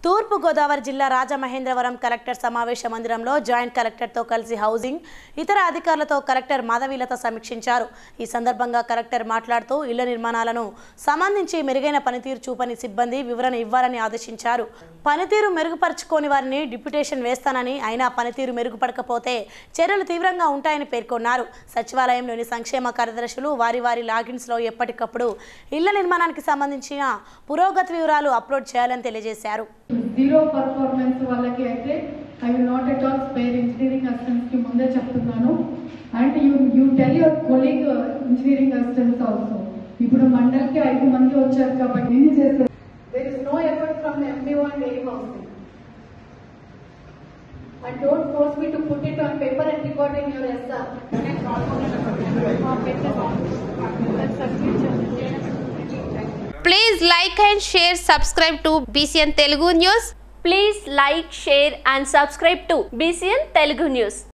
తూర్పు గోదావరి జిల్లా రాజమహేంద్రవరం కలెక్టర్ సమావేశ మందిరంలో జాయింట్ కలెక్టర్తో కలిసి హౌసింగ్ ఇతర అధికారులతో కలెక్టర్ మాధవీలత సమీక్షించారు ఈ సందర్భంగా కలెక్టర్ మాట్లాడుతూ ఇళ్ల నిర్మాణాలను సంబంధించి మెరుగైన పనితీరు చూపని సిబ్బంది వివరణ ఇవ్వాలని ఆదేశించారు పనితీరు మెరుగుపరచుకోని వారిని డిప్యుటేషన్ వేస్తానని అయినా పనితీరు మెరుగుపడకపోతే చర్యలు తీవ్రంగా ఉంటాయని పేర్కొన్నారు సచివాలయంలోని సంక్షేమ కార్యదర్శులు వారి వారి లాగిన్స్లో ఎప్పటికప్పుడు ఇళ్ల నిర్మాణానికి సంబంధించిన పురోగతి వివరాలు అప్లోడ్ చేయాలని తెలియజేశారు జీరో పర్ఫార్మెన్స్ వాళ్ళకి అయితే I will not at all spare engineering assistants కి ముందే చెప్తున్నాను and you you tell your colleague engineering assistants also ఇప్పుడు మండల్కి ఐదు మంది వచ్చారు కాబట్టి ఏం చేస్తారు there is no effort from MPO and ఏం housing and don't force me to put it on paper and record in your SR Please like and share, subscribe to BCN Telugu News. Please like, share and subscribe to BCN Telugu News.